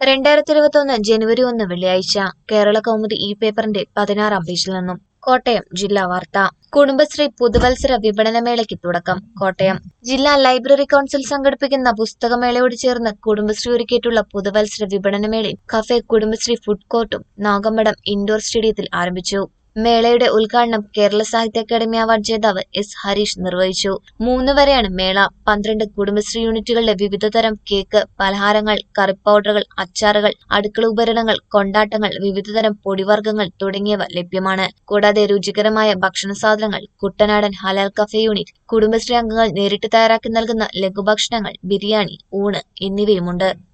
രണ്ടായിരത്തി ഇരുപത്തൊന്ന് ജനുവരി ഒന്ന് വെള്ളിയാഴ്ച കേരള കൗമുദി ഈ പേപ്പറിന്റെ പതിനാറാം പേജിൽ നിന്നും കോട്ടയം ജില്ലാ വാർത്ത കുടുംബശ്രീ പുതുവത്സര വിപണനമേളയ്ക്ക് തുടക്കം കോട്ടയം ജില്ലാ ലൈബ്രറി കൗൺസിൽ സംഘടിപ്പിക്കുന്ന പുസ്തകമേളയോട് ചേർന്ന് കുടുംബശ്രീ ഒരുക്കിയിട്ടുള്ള പുതുവത്സര വിപണനമേളയും കഫേ കുടുംബശ്രീ ഫുഡ് കോർട്ടും നാഗമ്പടം ഇൻഡോർ സ്റ്റേഡിയത്തിൽ ആരംഭിച്ചു മേളയുടെ ഉദ്ഘാടനം കേരള സാഹിത്യ അക്കാദമി അവാർഡ് ജേതാവ് എസ് ഹരീഷ് നിർവഹിച്ചു മൂന്ന് വരെയാണ് മേള പന്ത്രണ്ട് കുടുംബശ്രീ യൂണിറ്റുകളിലെ വിവിധതരം കേക്ക് പലഹാരങ്ങൾ കറി പൗഡറുകൾ അച്ചാറുകൾ അടുക്കള ഉപകരണങ്ങൾ കൊണ്ടാട്ടങ്ങൾ വിവിധതരം പൊടിവർഗ്ഗങ്ങൾ തുടങ്ങിയവ ലഭ്യമാണ് കൂടാതെ രുചികരമായ ഭക്ഷണ സാധനങ്ങൾ കുട്ടനാടൻ ഹലാൽ കഫേ യൂണിറ്റ് കുടുംബശ്രീ അംഗങ്ങൾ നേരിട്ട് തയ്യാറാക്കി നൽകുന്ന ലഘുഭക്ഷണങ്ങൾ ബിരിയാണി ഊണ് എന്നിവയുമുണ്ട്